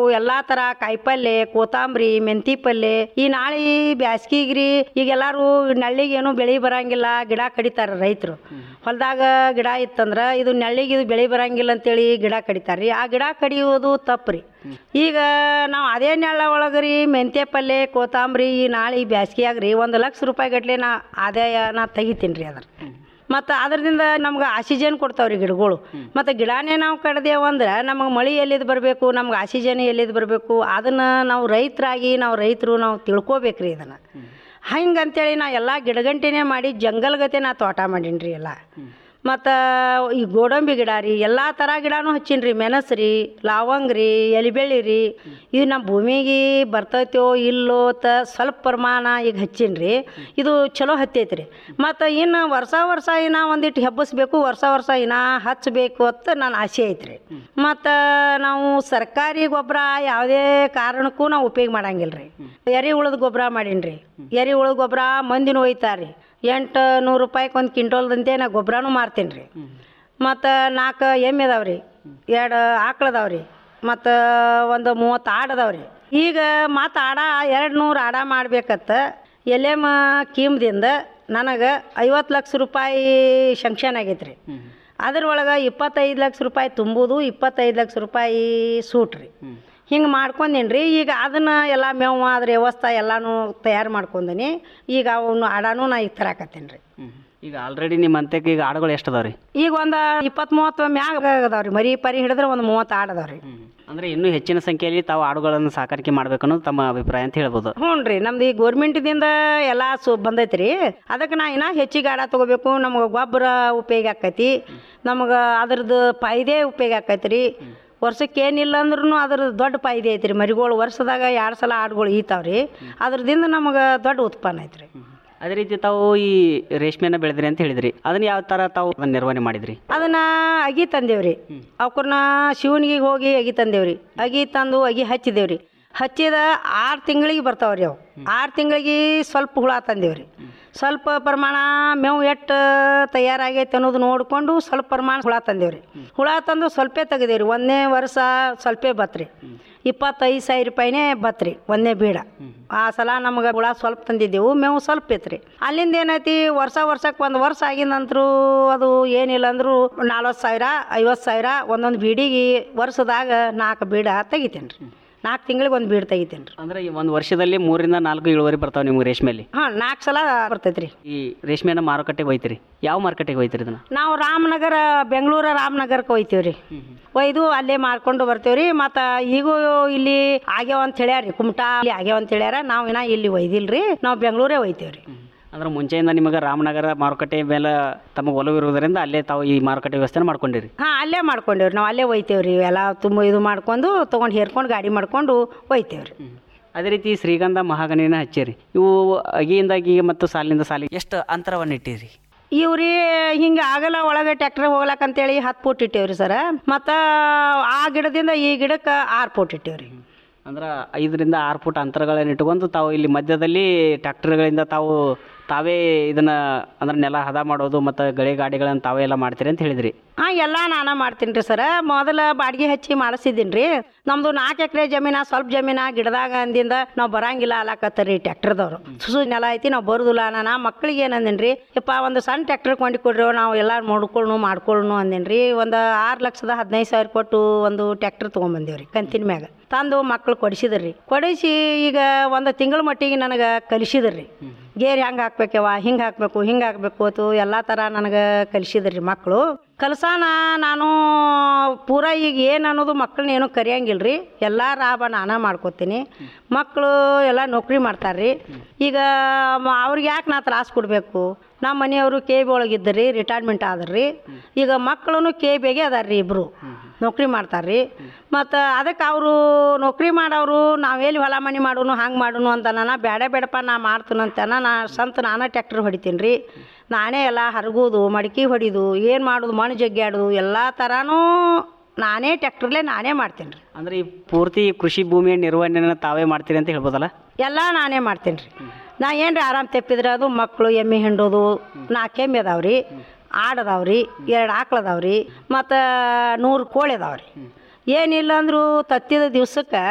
ಎಲ್ಲಾ ತರ ಕಾಯಿಪಲ್ಲೆ ಕೊತ್ತಂಬರಿ ಮೆಂತಿ ಪಲ್ಲೆ ಈ ನಾಳೆ ಬ್ಯಾಸ್ಗಿಗ್ರಿ ಈಗ ಎಲ್ಲಾರು ನಳ್ಳಿಗೆ ಏನು ಬೆಳಿ ಬರಂಗಿಲ್ಲ ಗಿಡ ಕಡಿತಾರ ರೈತರು ಹೊಲದಾಗ ಗಿಡ ಇತ್ತಂದ್ರ ಇದು ನೆಳ್ಳಿಗೆ ಇದು ಬೆಳಿ ಬರಂಗಿಲ್ಲ ಅಂತೇಳಿ ಗಿಡ ಕಡಿತಾರ್ರಿ ಆ ಗಿಡ ಕಡಿಯೋದು ತಪ್ಪ್ರಿ ಈಗ ನಾವು ಅದೇ ನೆಳ್ಳ ಒಳಗ್ರಿ ಮೆಂತ್ಯ ಪಲ್ಲೆ ಕೊತ್ತಂಬರಿ ಈ ನಾಳೆ ಬ್ಯಾಸ್ಗಿಯಾಗ್ರಿ ಒಂದು ಲಕ್ಷ ರೂಪಾಯಿ ಗಟ್ಲೆ ನಾ ಆದಾಯ ನಾ ತೆಗಿತೀನಿ ರೀ ಅದ್ರ ಮತ್ತು ಅದರಿಂದ ನಮ್ಗೆ ಆಕ್ಸಿಜನ್ ಕೊಡ್ತಾವ್ರಿ ಗಿಡಗಳು ಮತ್ತು ಗಿಡನೇ ನಾವು ಕಡ್ದೇವು ಅಂದ್ರೆ ನಮಗೆ ಮಳೆ ಎಲ್ಲಿದು ಬರಬೇಕು ನಮ್ಗೆ ಆಕ್ಸಿಜನ್ ಎಲ್ಲಿದು ಬರಬೇಕು ಅದನ್ನು ನಾವು ರೈತರಾಗಿ ನಾವು ರೈತರು ನಾವು ತಿಳ್ಕೊಬೇಕ್ರಿ ಇದನ್ನು ಹಂಗಂತೇಳಿ ನಾ ಎಲ್ಲ ಗಿಡಗಂಟಿನೇ ಮಾಡಿ ಜಂಗಲ್ಗತೆ ನಾ ತೋಟ ಮಾಡೀನಿ ರೀ ಎಲ್ಲ ಮತ್ತು ಈ ಗೋಡಂಬಿ ಗಿಡ ರೀ ಎಲ್ಲ ಥರ ಗಿಡನೂ ಹಚ್ಚೀನಿ ರೀ ಮೆಣಸು ರೀ ಲವಂಗ ರೀ ಎಲಿಬೆಳ್ಳಿ ರೀ ಇದು ನಮ್ಮ ಭೂಮಿಗೆ ಬರ್ತೈತೋ ಇಲ್ಲೋ ಅಂತ ಸ್ವಲ್ಪ ಪ್ರಮಾಣ ಈಗ ಹಚ್ಚೀನಿ ರೀ ಇದು ಚಲೋ ಹತ್ತೈತೆ ರೀ ಮತ್ತು ಇನ್ನು ವರ್ಷ ವರ್ಷ ಇನ್ನು ಒಂದಿಟ್ಟು ಹೆಬ್ಬಸ್ಬೇಕು ವರ್ಷ ವರ್ಷ ಇನ್ನು ಹಚ್ಚಬೇಕು ಅಂತ ನನ್ನ ಆಸೆ ಐತ್ರಿ ಮತ್ತು ನಾವು ಸರ್ಕಾರಿ ಗೊಬ್ಬರ ಯಾವುದೇ ಕಾರಣಕ್ಕೂ ನಾವು ಉಪಯೋಗ ಮಾಡಂಗಿಲ್ಲ ರೀ ಎರೆಹುಳದ ಗೊಬ್ಬರ ಮಾಡೀನಿ ರೀ ಎರೆಹುಳದ ಗೊಬ್ಬರ ಮಂದಿನೂ ಒಯ್ತಾರೆ ರೀ ಎಂಟು ನೂರು ರೂಪಾಯಿಗೆ ಒಂದು ಕ್ವಿಂಟೋಲ್ದಂತೆ ನಾ ಗೊಬ್ಬರನೂ ಮಾರ್ತೀನಿ ರೀ ಮತ್ತು ನಾಲ್ಕು ಎಮ್ಮೆ ಅದಾವೆ ರೀ ಎರಡು ಆಕಳು ಅದಾವೆ ರೀ ಮತ್ತು ಒಂದು ಮೂವತ್ತು ಆಡು ಅದಾವೆ ರೀ ಈಗ ಮತ್ತು ಆಡ ಎರಡು ನೂರು ಆಡ ಮಾಡ್ಬೇಕತ್ತ ಎಲೆಮ ಕೀಮ್ದಿಂದ ನನಗೆ ಐವತ್ತು ಲಕ್ಷ ರೂಪಾಯಿ ಶಂಕ್ಷನ್ ಆಗೈತೆ ರೀ ಅದ್ರೊಳಗೆ ಇಪ್ಪತ್ತೈದು ಲಕ್ಷ ರೂಪಾಯಿ ತುಂಬುದು ಇಪ್ಪತ್ತೈದು ಲಕ್ಷ ರೂಪಾಯಿ ಸೂಟ್ ರೀ ಹಿಂಗೆ ಮಾಡ್ಕೊಂಡೇನಿ ರೀ ಈಗ ಅದನ್ನು ಎಲ್ಲ ಮೇವು ಅದ್ರ ವ್ಯವಸ್ಥೆ ಎಲ್ಲನೂ ತಯಾರು ಮಾಡ್ಕೊಂಡೀನಿ ಈಗ ಅವನು ಆಡನೂ ನಾ ಈಗ ತರಾಕತ್ತೀನಿ ರೀ ಈಗ ಆಲ್ರೆಡಿ ನಿಮ್ಮ ಅಂತಕ್ಕೆ ಈಗ ಆಡುಗಳು ಎಷ್ಟು ಅದಾವ ರೀ ಈಗ ಒಂದು ಇಪ್ಪತ್ತು ಮೂವತ್ತು ಮ್ಯಾಗ ಅದಾವೆ ರೀ ಮರಿ ಪರಿ ಹಿಡಿದ್ರೆ ಒಂದು ಮೂವತ್ತು ಆಡು ಅದಾವೆ ರೀ ಅಂದರೆ ಇನ್ನೂ ಹೆಚ್ಚಿನ ಸಂಖ್ಯೆಯಲ್ಲಿ ತಾವು ಆಡುಗಳನ್ನು ಸಾಕಾಣಿಕೆ ಮಾಡ್ಬೇಕು ಅನ್ನೋದು ತಮ್ಮ ಅಭಿಪ್ರಾಯ ಅಂತ ಹೇಳ್ಬೋದು ಹ್ಞೂ ರೀ ನಮ್ದು ಈ ಗೋರ್ಮೆಂಟ್ದಿಂದ ಎಲ್ಲ ಸು ಬಂದೈತೆ ರೀ ಅದಕ್ಕೆ ನಾ ಇನ್ನೂ ಹೆಚ್ಚಿಗೆ ಆಡ ತೊಗೋಬೇಕು ನಮ್ಗೆ ಗೊಬ್ಬರ ಉಪಯೋಗ ಆಕೈತಿ ನಮ್ಗೆ ಅದ್ರದ್ದು ಫಾಯ್ದೆ ಉಪಯೋಗ ಆಕೈತಿ ರೀ ವರ್ಷಕ್ಕೆ ಏನಿಲ್ಲ ಅಂದ್ರೂ ಅದ್ರ ದೊಡ್ಡ ಫಾಯ್ದೆ ಐತಿ ರೀ ಮರಿಗಳು ವರ್ಷದಾಗ ಎರಡು ಸಲ ಆಡುಗಳು ಈತಾವ್ ರೀ ಅದ್ರದಿಂದ ನಮಗೆ ದೊಡ್ಡ ಉತ್ಪನ್ನ ಐತೆ ರೀ ಅದೇ ರೀತಿ ತಾವು ಈ ರೇಷ್ಮೆನ ಬೆಳೆದ್ರಿ ಅಂತ ಹೇಳಿದ್ರಿ ಅದನ್ನ ಯಾವ ಥರ ತಾವು ಅದನ್ನ ನಿರ್ವಹಣೆ ಮಾಡಿದ್ರಿ ಅದನ್ನ ಅಗಿ ತಂದೇವ್ರಿ ಅವಕ್ಕನ್ನ ಶಿವನಿಗೆ ಹೋಗಿ ಅಗಿ ತಂದೇವ್ರಿ ಅಗಿ ತಂದು ಅಗಿ ಹಚ್ಚಿದೇವ್ರಿ ಹಚ್ಚಿದ ಆರು ತಿಂಗಳಿಗೆ ಬರ್ತಾವ್ರಿ ಅವು ಆರು ತಿಂಗಳಿಗೆ ಸ್ವಲ್ಪ ಹುಳ ತಂದೇವ್ರಿ ಸ್ವಲ್ಪ ಪ್ರಮಾಣ ಮೇವು ಎಷ್ಟು ತಯಾರಾಗೈತೆ ಅನ್ನೋದು ನೋಡಿಕೊಂಡು ಸ್ವಲ್ಪ ಪ್ರಮಾಣ ಹುಳ ತಂದೇವ್ರಿ ಹುಳ ತಂದು ಸ್ವಲ್ಪ ತೆಗೆದೇವ್ರಿ ಒಂದನೇ ವರ್ಷ ಸ್ವಲ್ಪ ಬತ್ರಿ ಇಪ್ಪತ್ತೈದು ಸಾವಿರ ರೂಪಾಯಿನೇ ಬತ್ರಿ ಒಂದನೇ ಬೀಡ ಆ ಸಲ ನಮ್ಗೆ ಹುಳ ಸ್ವಲ್ಪ ತಂದಿದ್ದೆವು ಮೇವು ಸ್ವಲ್ಪ ಇತ್ರಿ ಅಲ್ಲಿಂದ ಏನೈತಿ ವರ್ಷ ವರ್ಷಕ್ಕೆ ಒಂದು ವರ್ಷ ಆಗಿದ ನಂತರ ಅದು ಏನಿಲ್ಲ ಅಂದರೂ ನಲ್ವತ್ತು ಸಾವಿರ ಐವತ್ತು ಸಾವಿರ ಒಂದೊಂದು ಬೀಡಿಗೆ ವರ್ಷದಾಗ ನಾಲ್ಕು ಬೀಡ ತೆಗಿತೀನಿ ರೀ ನಾಲ್ಕು ತಿಂಗಳಿಗೆ ಒಂದು ಬೀಡ್ ತೆಗಿತೀನಿ ರೀ ಅಂದ್ರೆ ಈ ಒಂದು ವರ್ಷದಲ್ಲಿ ಮೂರಿಂದ ನಾಲ್ಕು ಇಳುವರಿ ಬರ್ತಾವೆ ನಿಮ್ಗೆ ರೇಷ್ಮೆಯಲ್ಲಿ ಹಾಂ ನಾಲ್ಕು ಸಲ ಬರ್ತೈತೆ ರೀ ಈ ರೇಷ್ಮೆನ ಮಾರುಕಟ್ಟೆಗೆ ಹೋಯ್ತಿರಿ ಯಾವ ಮಾರುಕಟ್ಟೆಗೆ ಹೋಯ್ತಿರಿ ಇದನ್ನ ನಾವು ರಾಮನಗರ ಬೆಂಗಳೂರ ರಾಮನಗರಕ್ಕೆ ಹೋಯ್ತೀವಿ ರೀ ಒಯ್ದು ಅಲ್ಲೇ ಮಾರ್ಕೊಂಡು ಬರ್ತೀವಿ ರೀ ಮತ್ತು ಈಗೂ ಇಲ್ಲಿ ಆಗ್ಯಾವ ಅಂತ ಹೇಳ್ಯಾರ ರೀ ಕುಮಟಾ ಇಲ್ಲಿ ಆಗ್ಯಾವ ಅಂತ ಹೇಳ್ಯಾರ ನಾವು ಇನ್ನ ಇಲ್ಲಿ ಒಯ್ದಿಲ್ಲ ರೀ ನಾವು ಬೆಂಗಳೂರೇ ಒಯ್ತೀವಿ ರೀ ಅಂದ್ರೆ ಮುಂಚೆಯಿಂದ ನಿಮಗೆ ರಾಮನಗರ ಮಾರುಕಟ್ಟೆ ಮೇಲೆ ತಮಗೆ ಒಲವಿರುವುದರಿಂದ ಅಲ್ಲೇ ತಾವು ಈ ಮಾರುಕಟ್ಟೆ ವ್ಯವಸ್ಥೆನ ಮಾಡ್ಕೊಂಡಿರಿ ಹಾಂ ಅಲ್ಲೇ ಮಾಡ್ಕೊಂಡೇವ್ರಿ ನಾವು ಅಲ್ಲೇ ಒಯ್ತೇವ್ರಿ ಎಲ್ಲ ತುಂಬ ಇದು ಮಾಡ್ಕೊಂಡು ತೊಗೊಂಡು ಹೇರ್ಕೊಂಡು ಗಾಡಿ ಮಾಡ್ಕೊಂಡು ಒಯ್ತೇವ್ರಿ ಅದೇ ರೀತಿ ಶ್ರೀಗಂಧ ಮಹಾಗಣಿನ ಹಚ್ಚಿರಿ ಇವು ಅಗಿಯಿಂದ ಅಗಿಗೆ ಮತ್ತು ಸಾಲಿನಿಂದ ಸಾಲಿಗೆ ಎಷ್ಟು ಅಂತರವನ್ನು ಇಟ್ಟಿರಿ ಇವ್ರಿ ಹಿಂಗೆ ಆಗಲ್ಲ ಒಳಗೆ ಟ್ಯಾಕ್ಟ್ರ್ ಹೋಗ್ಲಕ್ಕಂತೇಳಿ ಹತ್ತು ಫೂಟ್ ಇಟ್ಟೇವ್ರಿ ಸರ ಮತ್ತು ಆ ಗಿಡದಿಂದ ಈ ಗಿಡಕ್ಕೆ ಆರು ಫೂಟ್ ಇಟ್ಟೇವ್ರಿ ಅಂದ್ರೆ ಐದರಿಂದ ಆರು ಫುಟ್ ಅಂತರಗಳನ್ನು ಇಟ್ಕೊಂಡು ತಾವು ಇಲ್ಲಿ ಮಧ್ಯದಲ್ಲಿ ಟ್ರ್ಯಾಕ್ಟರ್ಗಳಿಂದ ತಾವು ತಾವೇ ಇದನ್ನ ಅಂದ್ರೆ ನೆಲ ಹದ ಮಾಡೋದು ಮತ್ತು ಗಳೆ ಗಾಡಿಗಳನ್ನು ತಾವೇ ಎಲ್ಲ ಮಾಡ್ತೀರಿ ಅಂತ ಹೇಳಿದ್ರಿ ಹಾಂ ಎಲ್ಲ ನಾನ ಮಾಡ್ತೀನಿ ರೀ ಸರ ಮೊದಲ ಬಾಡಿಗೆ ಹಚ್ಚಿ ಮಾಡಿಸಿದ್ದೀನಿ ರೀ ನಮ್ಮದು ನಾಲ್ಕು ಎಕರೆ ಜಮೀನ ಸ್ವಲ್ಪ ಜಮೀನ ಗಿಡದಾಗ ಅಂದಿಂದ ನಾವು ಬರಂಗಿಲ್ಲ ಅಲಾಕತ್ತಾರ ಟ್ಯಾಕ್ಟರ್ದವ್ರು ಸುಸು ನೆಲ ಐತಿ ನಾವು ಬರೋದಿಲ್ಲ ನಾನು ಮಕ್ಳಿಗೆ ಏನು ಅಂದೇನಿ ರೀ ಯಪ್ಪ ಒಂದು ಸಣ್ಣ ಟ್ಯಾಕ್ಟರ್ ಕೊಂಡು ಕೊಡ್ರಿ ನಾವು ಎಲ್ಲ ನೋಡ್ಕೊಳ್ಳು ಮಾಡ್ಕೊಳ್ಳು ಅಂದೇನಿ ರೀ ಒಂದು ಆರು ಲಕ್ಷದ ಹದಿನೈದು ಸಾವಿರ ಕೊಟ್ಟು ಒಂದು ಟ್ಯಾಕ್ಟರ್ ತೊಗೊಂಬಂದೇವ್ರಿ ಕಂತಿನ ಮ್ಯಾಗ ತಂದು ಮಕ್ಳು ಕೊಡಿಸಿದ್ರಿ ಕೊಡಿಸಿ ಈಗ ಒಂದು ತಿಂಗಳ ಮಟ್ಟಿಗೆ ನನಗೆ ಕಲಿಸಿದ್ರಿ ಗೇರ್ ಹೆಂಗೆ ಹಾಕ್ಬೇಕವ ಹಿಂಗೆ ಹಾಕಬೇಕು ಹಿಂಗೆ ಹಾಕ್ಬೇಕು ಅತು ಎಲ್ಲ ಥರ ನನಗೆ ಕಲಿಸಿದ್ರಿ ಮಕ್ಕಳು ಕಲ್ಸಾನ ನಾನು ಪೂರ ಈಗ ಏನು ಅನ್ನೋದು ಮಕ್ಕಳನ್ನ ಏನೂ ಕರಿಯಂಗಿಲ್ಲ ರೀ ಎಲ್ಲ ಲಾಭ ನಾನೇ ಮಾಡ್ಕೋತೀನಿ ಮಕ್ಕಳು ಎಲ್ಲ ನೌಕರಿ ಮಾಡ್ತಾರೆ ರೀ ಈಗ ಮ- ಅವ್ರಿಗೆ ಯಾಕೆ ನಾ ತ್ರಾಸ ಕೊಡಬೇಕು ನಮ್ಮ ಮನೆಯವರು ಕೆ ಬಿ ಒಳಗಿದ್ದರು ರೀ ರಿಟೈರ್ಮೆಂಟ್ ಆದ್ರಿ ಈಗ ಮಕ್ಕಳು ಕೆ ಬಿಗೆ ಅದಾರ ರೀ ಇಬ್ಬರು ನೌಕರಿ ಮಾಡ್ತಾರೆ ರೀ ಮತ್ತು ಅದಕ್ಕೆ ಅವರು ನೌಕರಿ ಮಾಡೋರು ನಾವೆಲ್ಲಿ ಹೊಲ ಮನೆ ಮಾಡೋನು ಹಂಗೆ ಮಾಡೋನು ಅಂತ ನಾನು ಬೇಡ ಬೇಡಪ್ಪ ನಾ ಮಾಡ್ತೀನಂತ ನಾ ಸ್ವಂತ ನಾನೇ ಟ್ಯಾಕ್ಟ್ರ್ ಹೊಡಿತೀನಿ ರೀ ನಾನೇ ಎಲ್ಲ ಹರಗೋದು ಮಡಿಕೆ ಹೊಡಿದು ಏನು ಮಾಡೋದು ಮಣ್ಣು ಜಗ್ಗಾಡೋದು ಎಲ್ಲ ಥರನೂ ನಾನೇ ಟ್ಯಾಕ್ಟ್ರಲ್ಲೇ ನಾನೇ ಮಾಡ್ತೀನಿ ರೀ ಅಂದ್ರೆ ಈ ಪೂರ್ತಿ ಕೃಷಿ ಭೂಮಿಯ ನಿರ್ವಹಣೆನ ತಾವೇ ಮಾಡ್ತೀರಿ ಅಂತ ಹೇಳ್ಬೋದಲ್ಲ ಎಲ್ಲ ನಾನೇ ಮಾಡ್ತೀನಿ ರೀ ನಾ ಏನು ರೀ ಆರಾಮ್ ತೆಪ್ಪಿದ್ರೆ ಅದು ಮಕ್ಕಳು ಎಮ್ಮೆ ಹಿಂಡೋದು ನಾಲ್ಕು ಎಮ್ಮೆ ಅದಾವ್ರಿ ಆಡು ಅದಾವ್ರಿ ಎರಡು ಆಕಳು ಅದಾವ್ರಿ ಮತ್ತು ನೂರು ಕೋಳಿ ಅದಾವ್ರಿ ಏನಿಲ್ಲ ಅಂದರೂ ತತ್ತಿದ ದಿವ್ಸಕ್ಕೆ